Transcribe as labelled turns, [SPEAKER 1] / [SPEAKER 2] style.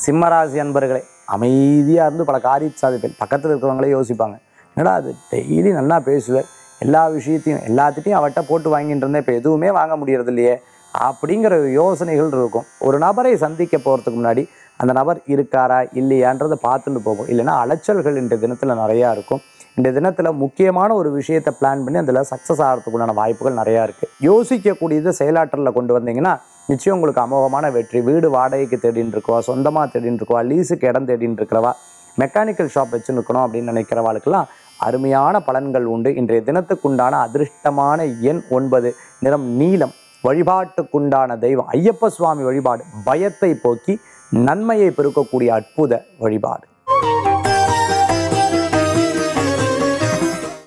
[SPEAKER 1] சிம்மராசி அன்பர்களே அமைதியாக இருந்து பல காரிய சாதிப்பேன் பக்கத்தில் இருக்கிறவங்களே யோசிப்பாங்க என்னடா அது டெய்லி நல்லா பேசுவேன் எல்லா விஷயத்தையும் எல்லாத்திட்டையும் அவட்ட போட்டு வாங்கிட்டு இருந்தேன் இப்போ எதுவுமே வாங்க முடியறது இல்லையே அப்படிங்கிற யோசனைகள் இருக்கும் ஒரு நபரை சந்திக்க போகிறதுக்கு முன்னாடி அந்த நபர் இருக்காரா இல்லையான்றதை பார்த்துட்டு போகும் இல்லைன்னா அலைச்சல்கள் இன்றைய தினத்தில் நிறையா இருக்கும் இந்த தினத்தில் முக்கியமான ஒரு விஷயத்தை பிளான் பண்ணி அதில் சக்ஸஸ் ஆகிறதுக்குண்டான வாய்ப்புகள் நிறையா இருக்குது யோசிக்கக்கூடியதை செயலாற்றலில் கொண்டு வந்தீங்கன்னா நிச்சயம் உங்களுக்கு அமோகமான வெற்றி வீடு வாடகைக்கு தேடின்னு இருக்கவா சொந்தமாக தேடின்னு இருக்கவா லீஸுக்கு இடம் தேடின்னு இருக்கிறவா மெக்கானிக்கல் ஷாப் வச்சுருக்கணும் அப்படின்னு நினைக்கிறவாளுக்கெல்லாம் அருமையான பலன்கள் உண்டு இன்றைய தினத்துக்குண்டான அதிர்ஷ்டமான எண் ஒன்பது நிறம் நீலம் வழிபாட்டுக்குண்டான தெய்வம் ஐயப்ப சுவாமி வழிபாடு பயத்தை போக்கி நன்மையை பெருக்கக்கூடிய அற்புத வழிபாடு